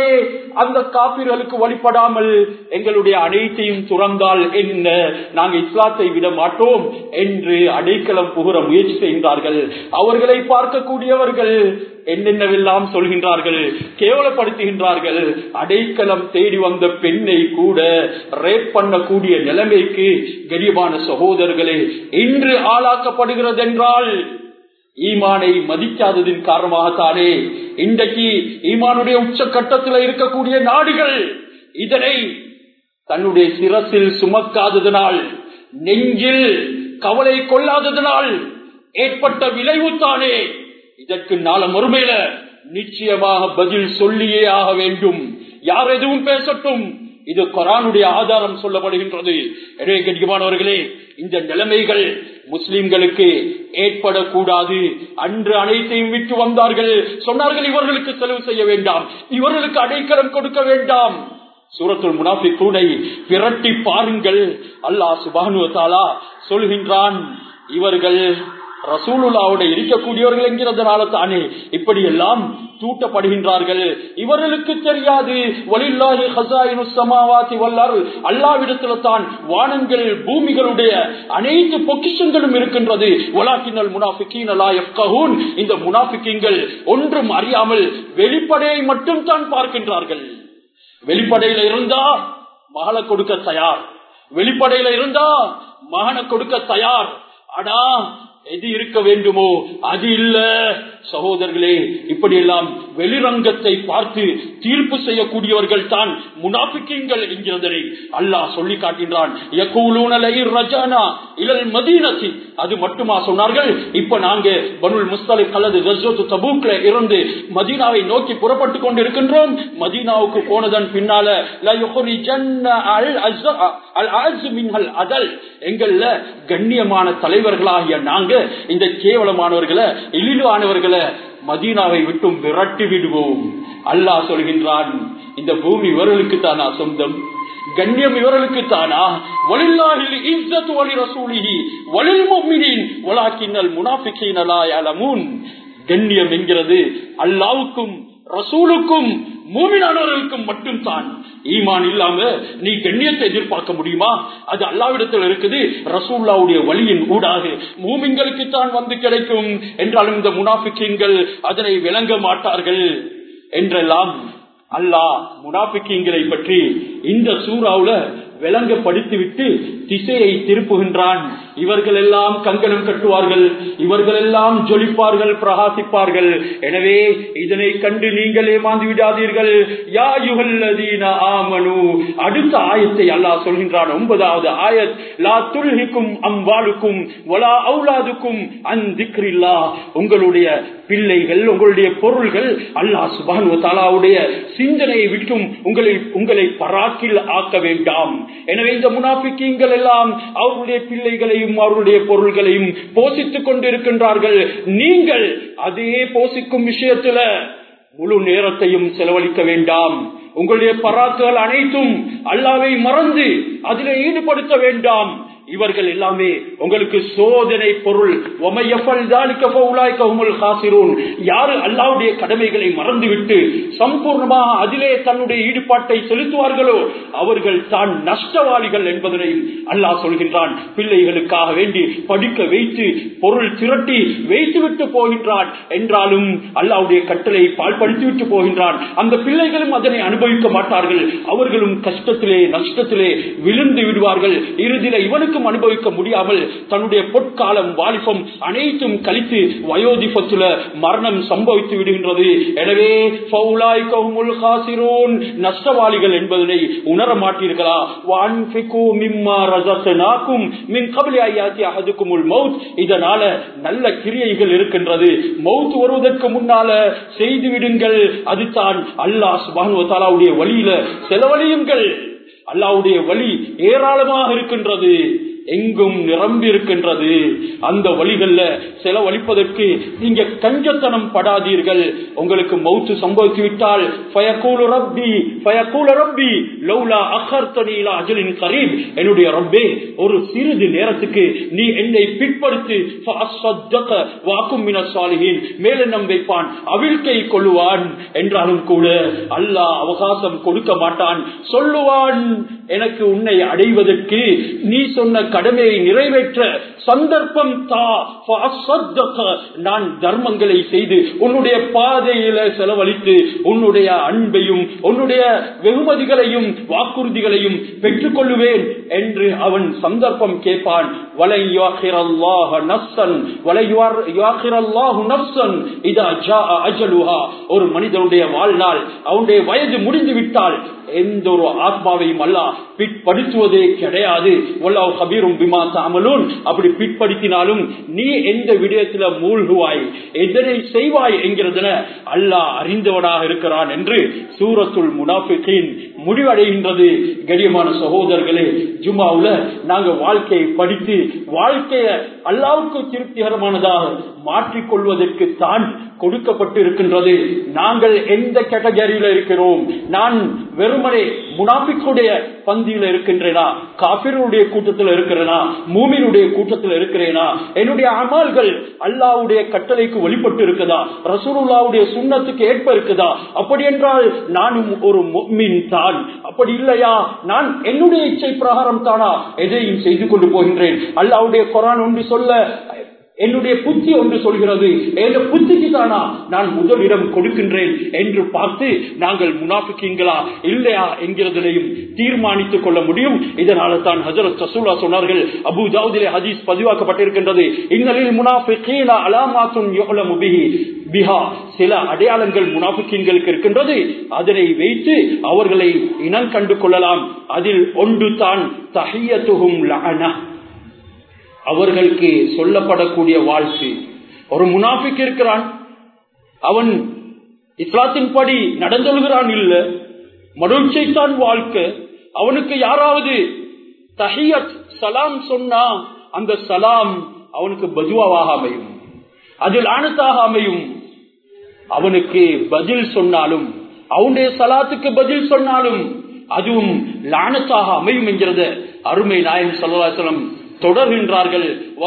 அந்த காப்பீர்களுக்கு வழிபடாமல் எங்களுடைய அனைத்தையும் துறந்தால் என்ன நாங்கள் இஸ்லாத்தை விட மாட்டோம் என்று அடைக்கலம் புகுற முயற்சி செய்கின்றார்கள் அவர்களை பார்க்கக்கூடியவர்கள் என்னென்னவெல்லாம் சொல்கின்றார்கள் கேவலப்படுத்துகின்றார்கள் அடைக்கலம் தேடி வந்த பெண்ணை கூட ரேப் பண்ணக்கூடிய நிலைமைக்கு கரியமான சகோதரர்களே இன்று ஆளாக்கப்படுகிறது என்றால் ஈமானை மதிக்காததின் காரணமாகத்தானே இன்றைக்கு ஈமானுடைய உச்சக்கட்டத்தில் இருக்கக்கூடிய நாடுகள் இதனை தன்னுடைய சிரசில் சுமக்காததனால் நெஞ்சில் கவலை கொள்ளாததனால் ஏற்பட்ட விளைவு தானே இதற்கு நாள மறுமையில நிச்சயமாக பதில் சொல்லியே ஆக வேண்டும் யார் எதுவும் பேசட்டும் இது கொரானுடைய ஆதாரம் சொல்லப்படுகின்றது எனவே கண்ணியமானவர்களே இந்த நிலைமைகள் முஸ்லிம்களுக்கு ஏற்படக்கூடாது அன்று அனைத்தையும் விட்டு வந்தார்கள் சொன்னார்கள் இவர்களுக்கு செலவு செய்ய வேண்டாம் இவர்களுக்கு அடைக்கலம் கொடுக்க வேண்டாம் சூரத்துல் முனாஃபிக்கூனை விரட்டி பாருங்கள் அல்லாஹ் சுபானு தாலா சொல்கின்றான் இவர்கள் ரசூலுல்லாவோட இருக்கக்கூடியவர்கள் என்கிறதுனால தானே இப்படி எல்லாம் தூட்டப்படுகின்றார்கள் இவர்களுக்கு தெரியாது வலில்லாஹி ஹசாயினு சமாவாதி வல்லார் அல்லாவிடத்துல தான் வானங்கள் பூமிகளுடைய அனைத்து பொக்கிஷங்களும் இருக்கின்றது வலாக்கினல் முனாஃபிகீன் லா யஃப்கஹூன் இந்த முனாஃபிகீன்கள் ஒன்றும் அறியாமல் வெளிப்படையை மட்டும் தான் பார்க்கின்றார்கள் வெளிப்படையில இருந்தா மகளை கொடுக்க தயார் வெளிப்படையில இருந்தா மகனை கொடுக்க தயார் ஆனா எது இருக்க வேண்டுமோ அது இல்ல சகோதரர்களே இப்படி எல்லாம் வெளிரங்கத்தை பார்த்து தீர்ப்பு செய்யக்கூடியவர்கள் தான் முனாபிக்கங்கள் என்கிறதனை அல்லாஹ் சொல்லி காட்டுகின்றான் அது மட்டுமா சொன்னார்கள் இப்ப நாங்க பனுல் முஸ்தலிப் அல்லது கஸ்வத்து தபூக்ல இருந்து மதீனாவை நோக்கி புறப்பட்டு கொண்டு இருக்கின்றோம் மதீனாவுக்கு போனதன் பின்னால அதல் எங்கள்ல கண்ணியமான தலைவர்களாகிய நாங்க இந்த கேவலமானவர்களை இழிவானவர்களை மதீனாவை விட்டும் விரட்டி விடுவோம் அல்லாஹ் சொல்கின்றான் இந்த பூமி இவர்களுக்கு தானா சொந்தம் கண்ணியம் இவர்களுக்கு தானா வலில்லாஹில் இஸ்ஸத்து வலி ரசூலிஹி வலில் முஃமினீன் வலாக்கின்னல் முனாஃபிகீன லா யஅலமூன் கண்ணியம் என்கிறது அல்லாஹ்வுக்கும் ரசூலுக்கும் மூமினானவர்களுக்கும் மட்டும் தான் ஈமான் இல்லாம நீ கண்ணியத்தை எதிர்பார்க்க முடியுமா அது அல்லாவிடத்தில் இருக்குது ரசூல்லாவுடைய வழியின் ஊடாக மூமிங்களுக்கு தான் வந்து கிடைக்கும் என்றாலும் இந்த முனாபிக்கீன்கள் அதனை விளங்க மாட்டார்கள் என்றெல்லாம் அல்லாஹ் முனாபிக்கீன்களை பற்றி இந்த சூறாவுல விளங்கப்படுத்திவிட்டு திசையை திருப்புகின்றான் இவர்கள் எல்லாம் கங்கணம் கட்டுவார்கள் இவர்கள் எல்லாம் ஜொலிப்பார்கள் பிரகாசிப்பார்கள் எனவே இதனை கண்டு நீங்கள் ஏமாந்து விடாதீர்கள் யா யுகல்லதீன ஆமனு அடுத்த ஆயத்தை அல்லாஹ் சொல்கின்றான் ஒன்பதாவது ஆயத் லா துல்ஹிக்கும் அம்வாலுக்கும் வலா அவுலாதுக்கும் அந்திக்ரில்லா உங்களுடைய பிள்ளைகள் உங்களுடைய பொருள்கள் அல்லாஹ் சுபானு தாலாவுடைய சிந்தனையை விட்டும் உங்களை உங்களை பராக்கில் ஆக்க வேண்டாம் எனவே இந்த முனாபிக்கீங்கள் எல்லாம் அவர்களுடைய பிள்ளைகளையும் அவர்களுடைய பொருள்களையும் போஷித்துக் கொண்டிருக்கின்றார்கள் நீங்கள் அதே போஷிக்கும் விஷயத்துல முழு நேரத்தையும் செலவழிக்க வேண்டாம் உங்களுடைய பராக்குகள் அனைத்தும் அல்லாவை மறந்து அதிலே ஈடுபடுத்த வேண்டாம் இவர்கள் எல்லாமே உங்களுக்கு சோதனை பொருள் யாரு அல்லாவுடைய கடமைகளை மறந்துவிட்டு சம்பூர்ணமாக அதிலே தன்னுடைய ஈடுபாட்டை செலுத்துவார்களோ அவர்கள் தான் நஷ்டவாளிகள் என்பதனையும் அல்லாஹ் சொல்கின்றான் பிள்ளைகளுக்காக வேண்டி படிக்க வைத்து பொருள் திரட்டி வைத்துவிட்டு போகின்றான் என்றாலும் அல்லாவுடைய கட்டளை பால்படுத்திவிட்டு போகின்றான் அந்த பிள்ளைகளும் அதனை அனுபவிக்க மாட்டார்கள் அவர்களும் கஷ்டத்திலே நஷ்டத்திலே விழுந்து விடுவார்கள் இறுதியில இவனுக்கும் அனுபவிக்க முடியாமல் தன்னுடைய பொற்காலம் வாலிபம் அனைத்தும் கழித்து வயோதிபத்துல மரணம் சம்பவித்து விடுகின்றது எனவே நஷ்டவாளிகள் என்பதனை உணர மாட்டீர்களா இதனால நல்ல கிரியைகள் இருக்கின்றது மவுத் வருவதற்கு முன்னால செய்து விடுங்கள் அதுதான் அல்லாஹ் சுபானுடைய வழியில செலவழியுங்கள் அல்லாவுடைய வழி ஏராளமாக இருக்கின்றது எங்கும் நிரம்பி இருக்கின்றது அந்த வழிகள்ல செலவழிப்பதற்கு நீங்க கஞ்சத்தனம் படாதீர்கள் உங்களுக்கு மௌத்து சம்பவித்து விட்டால் ஃபயகூலு ரப்பி ஃபயகூலு ரப்பி லௌலா அகர்த்தனி இலா அஜலின் கரீப் என்னுடைய ரப்பே ஒரு சிறிது நேரத்துக்கு நீ என்னை பிற்படுத்து ஃபஅஸ்ஸத்தக வாக்கும் மினஸ் சாலிஹீன் மேல நம் வைப்பான் அவிழ்க்கை கொள்ளுவான் என்றாலும் கூட அல்லாஹ் அவகாசம் கொடுக்க மாட்டான் சொல்லுவான் எனக்கு உன்னை அடைவதற்கு நீ சொன்ன கடமையை நிறைவேற்ற சந்தர்ப்பம் தா ஃபஅஸ்ஸத்தக. நான் தர்மங்களை செய்து உன்னுடைய பாதையில செலவழித்து உன்னுடைய அன்பையும் உன்னுடைய வெகுமதிகளையும் வாக்குறுதிகளையும் பெற்றுக் கொள்ளுவேன் என்று அவன் சந்தர்ப்பம் கேட்பான் வலை யுஆஹிரல்லாஹ நஃப்ஸன் வலை யுஆஹிரல்லாஹு நஃப்ஸன் இதா ஜாஅ அஜலுஹா ஒரு மனிதனுடைய வாழ்நாள் அவனுடைய வயது முடிந்து விட்டால் எந்த ஒரு ஆத்மாவையும் அல்ல பிற்படுத்துவதே கிடையாது வல்லாஹ் கபீரும் பிமா தாமலூன் அப்படி பிற்படுத்தினாலும் நீ எந்த விடயத்துல மூழ்குவாய் எதனை செய்வாய் என்கிறதுன அல்லாஹ் அறிந்தவனாக இருக்கிறான் என்று சூரத்துல் முனாஃபிகின் முடிவடைகின்றது கடியமான சகோதரர்களே ஜுமாவுல நாங்க வாழ்க்கையை படித்து வாழ்க்கைய அல்லாவுக்கு திருப்திகரமானதாக மாற்றிக் கொள்வதற்கு தான் கொடுக்கப்பட்டு இருக்கின்றது நாங்கள் எந்த கேட்டகரியில இருக்கிறோம் நான் வெறுமனே முனாபிக்குடைய பந்தியில இருக்கின்றேனா காபிருடைய கூட்டத்தில் இருக்கிறேனா மூமினுடைய கூட்டத்தில் இருக்கிறேனா என்னுடைய அமல்கள் அல்லாவுடைய கட்டளைக்கு வழிபட்டு இருக்குதா ரசூலுல்லாவுடைய சுண்ணத்துக்கு ஏற்ப இருக்குதா அப்படி என்றால் நானும் ஒரு முக்மின் தான் அப்படி இல்லையா நான் என்னுடைய இச்சை பிரகாரம் தானா எதையும் செய்து கொண்டு போகின்றேன் அல்லாவுடைய குரான் ஒன்று சொல்ல என்னுடைய புத்தி ஒன்று சொல்கிறது என் புத்திக்கு தானா நான் முதலிடம் கொடுக்கின்றேன் என்று பார்த்து நாங்கள் முனாஃபிக்கீங்களா இல்லையா என்கிறதிலையும் தீர்மானித்துக் கொள்ள முடியும் இதனால தான் ஹசரத் சசூலா சொன்னார்கள் அபு ஜாவுதிலே ஹதீஸ் பதிவாக்கப்பட்டிருக்கின்றது இன்னலில் முனாஃபிகீன அலாமாத்துன் யுஹ்லமு பிஹி பிஹா சில அடையாளங்கள் முனாஃபிக்கீன்களுக்கு இருக்கின்றது அதனை வைத்து அவர்களை இனம் கண்டு கொள்ளலாம் அதில் ஒன்று தான் தஹியத்துஹும் லஅனா அவர்களுக்கு சொல்லப்படக்கூடிய வாழ்க்கை ஒரு முனாஃபிக் இருக்கிறான் அவன் இஸ்லாத்தின் படி நடந்தொழுகிறான் இல்ல மகிழ்ச்சித்தான் வாழ்க்கை அவனுக்கு யாராவது தஹியத் சலாம் சொன்னா அந்த சலாம் அவனுக்கு பதுவாவாக அமையும் அதில் ஆனத்தாக அமையும் அவனுக்கு பதில் சொன்னாலும் அவனுடைய சலாத்துக்கு பதில் சொன்னாலும் அதுவும் லானத்தாக அமையும் என்கிறது அருமை நாயம் சல்லாசலம் தொடர்கின்றார்கள்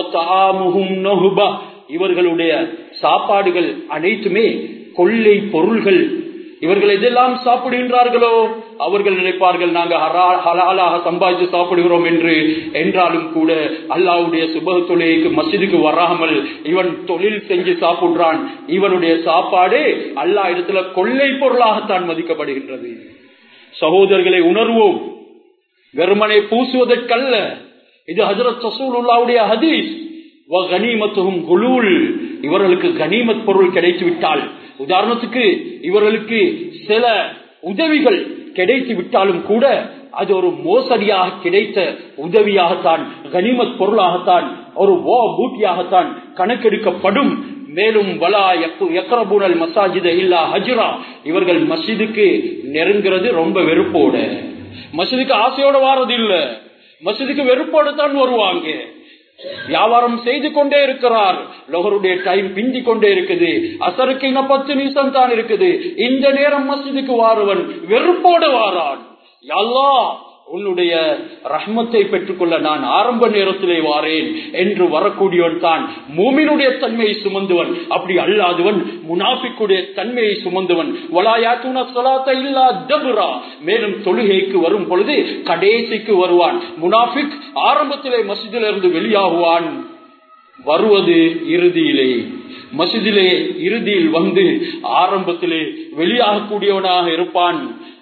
இவர்களுடைய சாப்பாடுகள் அனைத்துமே கொள்ளை பொருள்கள் இவர்கள் எதெல்லாம் சாப்பிடுகின்றார்களோ அவர்கள் நினைப்பார்கள் நாங்கள் ஹலாலாக சம்பாதித்து சாப்பிடுகிறோம் என்று என்றாலும் கூட அல்லாவுடைய சுப தொழிலுக்கு மசிதுக்கு வராமல் இவன் தொழில் செஞ்சு சாப்பிடுறான் இவனுடைய சாப்பாடு அல்லா இடத்துல கொள்ளை பொருளாகத்தான் மதிக்கப்படுகின்றது சகோதரர்களை உணர்வோம் வெறுமனை பூசுவதற்கல்ல இது ஹசரத் சசூலுல்லாவுடைய ஹதீஸ் கனிமத்துகும் குலூல் இவர்களுக்கு கனிமத் பொருள் கிடைத்து விட்டால் உதாரணத்துக்கு இவர்களுக்கு சில உதவிகள் கிடைத்து விட்டாலும் கூட அது ஒரு மோசடியாக கிடைத்த உதவியாகத்தான் கனிமத் பொருளாகத்தான் ஒரு ஓ பூட்டியாகத்தான் கணக்கெடுக்கப்படும் மேலும் வலா எக்கரபூனல் மசாஜித இல்லா ஹஜ்ரா இவர்கள் மசிதுக்கு நெருங்கிறது ரொம்ப வெறுப்போட மசிதுக்கு ஆசையோட வாரது இல்ல மசிதுக்கு வெறுப்போட தான் வருவாங்க வியாபாரம் செய்து கொண்டே இருக்கிறார் லோகருடைய டைம் பிந்தி கொண்டே இருக்குது அசருக்கு இன்னும் பத்து நிமிஷம் தான் இருக்குது இந்த நேரம் மசிதுக்கு வாருவன் வெறுப்போட வாரான் எல்லா உன்னுடைய ரஹ்மத்தை பெற்றுக்கொள்ள நான் ஆரம்ப நேரத்திலே வாரேன் என்று வரக்கூடியவன் தான் மூமினுடைய தன்மையை சுமந்துவன் அப்படி அல்லாதவன் முனாஃபிக்குடைய தன்மையை சுமந்தவன் இல்லா தபுரா மேலும் தொழுகைக்கு வரும் பொழுது கடைசிக்கு வருவான் முனாஃபிக் ஆரம்பத்திலே மசிதிலிருந்து வெளியாகுவான் வருவது இறுதியிலே மசிதிலே இறுதியில் வந்து ஆரம்பத்திலே வெளியாகக்கூடியவனாக இருப்பான்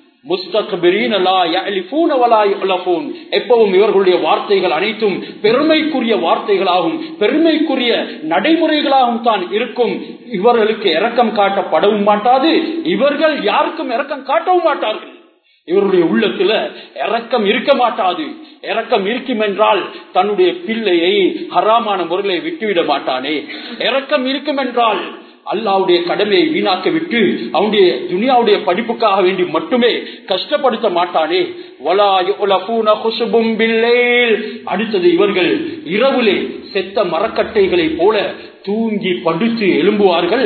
எப்பவும் இவர்களுடைய வார்த்தைகள் அனைத்தும் பெருமைக்குரிய வார்த்தைகளாகும் பெருமைக்குரிய நடைமுறைகளாகவும் தான் இருக்கும் இவர்களுக்கு இரக்கம் காட்டப்படவும் மாட்டாது இவர்கள் யாருக்கும் இரக்கம் காட்டவும் மாட்டார்கள் இவருடைய உள்ளத்துல இறக்கம் இருக்க மாட்டாது இறக்கம் இருக்கும் என்றால் தன்னுடைய பிள்ளையை ஹராமான முறையில விட்டுவிட மாட்டானே இறக்கம் இருக்கும் என்றால் அல்லாவுடைய கடமையை வீணாக்க விட்டு அவனுடைய துனியாவுடைய படிப்புக்காக வேண்டி மட்டுமே கஷ்டப்படுத்த மாட்டானே அடுத்தது இவர்கள் இரவுலே செத்த மரக்கட்டைகளை போல தூங்கி படுத்து எழும்புவார்கள்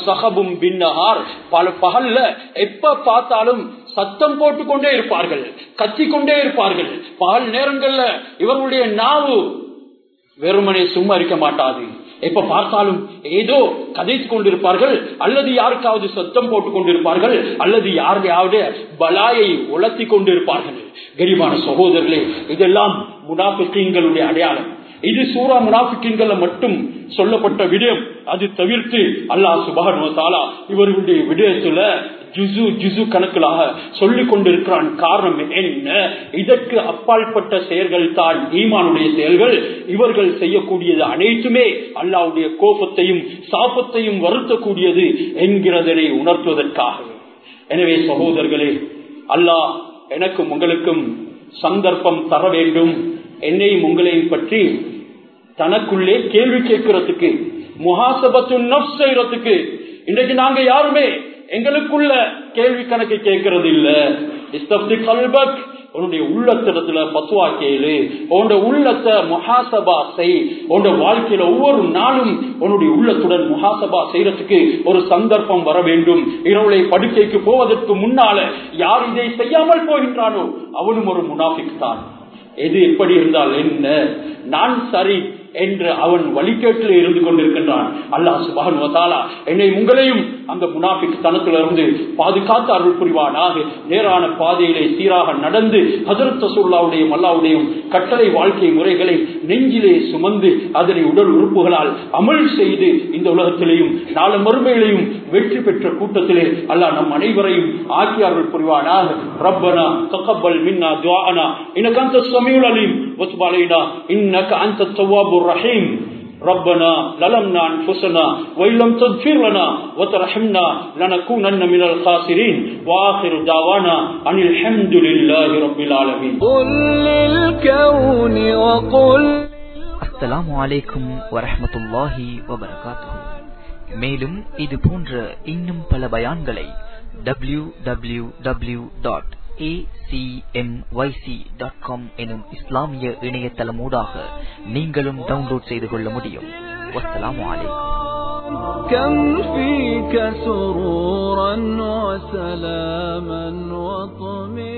பல பகல்ல எப்ப பார்த்தாலும் சத்தம் போட்டுக்கொண்டே இருப்பார்கள் கத்திக்கொண்டே இருப்பார்கள் பகல் நேரங்கள்ல இவர்களுடைய நாவு வெறுமனே சும்மா இருக்க மாட்டாது எப்ப பார்த்தாலும் ஏதோ கதைத்துக் கொண்டிருப்பார்கள் அல்லது யாருக்காவது சத்தம் போட்டுக் கொண்டிருப்பார்கள் அல்லது யாரையாவது பலாயை உலர்த்தி கொண்டிருப்பார்கள் கரிமான சகோதரர்களே இதெல்லாம் முனாபிக்கீன்களுடைய அடையாளம் இது சூரா முனாபிக்கின்கள மட்டும் சொல்லப்பட்ட விடயம் அது தவிர்த்து அல்லாஹ் சுபானுவத்தாலா இவர்களுடைய விடயத்துல ஜுசு ஜுசு கணக்கிலாக சொல்லிக் கொண்டிருக்கிறான் காரணம் என்ன இதற்கு அப்பாற்பட்ட செயல்கள் தான் ஈமானுடைய செயல்கள் இவர்கள் செய்யக்கூடியது அனைத்துமே அல்லாவுடைய கோபத்தையும் சாபத்தையும் வருத்தக்கூடியது என்கிறதனை உணர்த்துவதற்காக எனவே சகோதரர்களே அல்லாஹ் எனக்கும் உங்களுக்கும் சந்தர்ப்பம் தர வேண்டும் என்னையும் உங்களையும் பற்றி தனக்குள்ளே கேள்வி கேட்கிறதுக்கு முகாசபத்து நப் செய்யறதுக்கு இன்றைக்கு நாங்க யாருமே எங்களுக்குள்ள கேள்வி கணக்கு கேட்கறது இல்ல கல்பக் உன்னுடைய உள்ளத்திடத்துல பத்துவா கேளு உன்னோட உள்ளத்தை முகாசபா செய் உன்னோட வாழ்க்கையில ஒவ்வொரு நாளும் உன்னுடைய உள்ளத்துடன் முகாசபா செய்யறதுக்கு ஒரு சந்தர்ப்பம் வர வேண்டும் இரவுளை படுக்கைக்கு போவதற்கு முன்னால யார் இதை செய்யாமல் போகின்றானோ அவனும் ஒரு முனாஃபிக் தான் எது எப்படி இருந்தால் என்ன நான் சரி என்று அவன் வழிகேட்டில் இருந்து கொண்டிருக்கின்றான் அல்லாஹ் சுபான் என்னை உங்களையும் அந்த முனாபிக் தனத்திலிருந்து பாதுகாத்து அருள் புரிவானாக நேரான பாதையிலே சீராக நடந்து ஹசரத் ரசூல்லாவுடைய மல்லாவுடையும் கட்டளை வாழ்க்கை முறைகளை நெஞ்சிலே சுமந்து அதனை உடல் உறுப்புகளால் அமல் செய்து இந்த உலகத்திலேயும் நாலு மறுமையிலையும் வெற்றி பெற்ற கூட்டத்திலே அல்லாஹ் நம் அனைவரையும் ஆக்கி அருள் புரிவானாக ரப்பனா தகப்பல் மின்னா துவானா இன்னக்கு அந்த சமீல் அலீம் வசுபாலைனா இன்னக்கு அந்த தவாபு الرحيم ربنا ظلمنا انفسنا وان لم تغفر لنا وترحمنا لنكونن من الخاسرين واخر دعوانا ان الحمد لله رب العالمين قل للكون وقل அஸ்ஸலாமு அலைக்கும் வரஹ்மத்துல்லாஹி வபரகாத்துஹு மேலும் இது போன்ற இன்னும் பல பயான்களை W W W dot acmyc.com எனும் இஸ்லாமிய இணையதளமூடாக நீங்களும் டவுன்லோட் செய்து கொள்ள முடியும் வஸ்ஸலாமு அலைக்கும் كم فيك سرورا وسلاما وطمئنا